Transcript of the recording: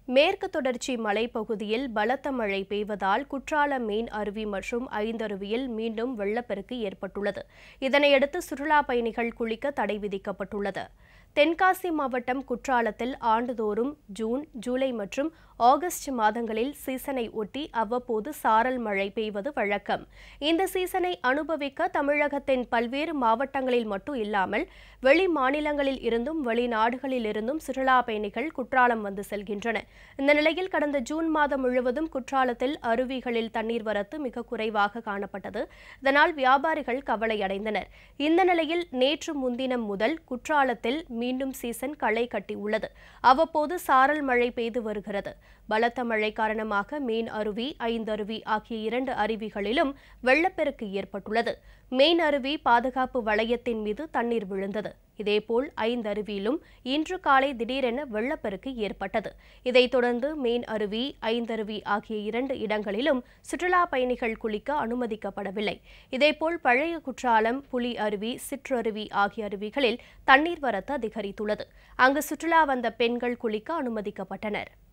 மேற்கு தொடர்ச்சி மலைப்பகுதியில் பலத்த மழை பெய்வதால் குற்றாலம் மீன் அருவி மற்றும் ஐந்தருவியில் மீண்டும் வெள்ளப்பெருக்கு ஏற்பட்டுள்ளது இதனையடுத்து சுற்றுலா பயணிகள் குளிக்க தடை விதிக்கப்பட்டுள்ளது தென்காசி மாவட்டம் குற்றாலத்தில் ஆண்டுதோறும் ஜூன் ஜூலை மற்றும் ஆகஸ்ட் மாதங்களில் சீசனை ஒட்டி அவ்வப்போது சாரல் மழை பெய்வது வழக்கம் இந்த சீசனை அனுபவிக்க தமிழகத்தின் பல்வேறு மாவட்டங்களில் மட்டும் இல்லாமல் வெளி மாநிலங்களில் இருந்தும் வெளிநாடுகளில் இருந்தும் சுற்றுலா பயணிகள் குற்றாலம் வந்து செல்கின்றனர் இந்த நிலையில் கடந்த ஜூன் மாதம் முழுவதும் குற்றாலத்தில் அருவிகளில் தண்ணீர் வரத்து மிக குறைவாக காணப்பட்டது இதனால் வியாபாரிகள் கவலையடைந்தனர் இந்த நிலையில் நேற்று முன்தினம் முதல் குற்றாலத்தில் மீண்டும் சீசன் களை கட்டியுள்ளது அவ்வப்போது சாரல் மழை பெய்து வருகிறது பலத்த மழை காரணமாக மீன் அருவி ஐந்தருவி ஆகிய இரண்டு அருவிகளிலும் வெள்ளப்பெருக்கு ஏற்பட்டுள்ளது மெயின் அருவி பாதுகாப்பு வளையத்தின் மீது தண்ணீர் விழுந்தது இதேபோல் ஐந்தருவியிலும் இன்று காலை திடீரென வெள்ளப்பெருக்கு ஏற்பட்டது இதைத் தொடர்ந்து மெயின் அருவி ஐந்தருவி ஆகிய இரண்டு இடங்களிலும் சுற்றுலா பயணிகள் குளிக்க அனுமதிக்கப்படவில்லை இதேபோல் பழைய குற்றாலம் புலி அருவி சிற்றருவி ஆகிய அருவிகளில் தண்ணீர் வரத்து அதிகரித்துள்ளது அங்கு சுற்றுலா வந்த பெண்கள் குளிக்க அனுமதிக்கப்பட்டனர்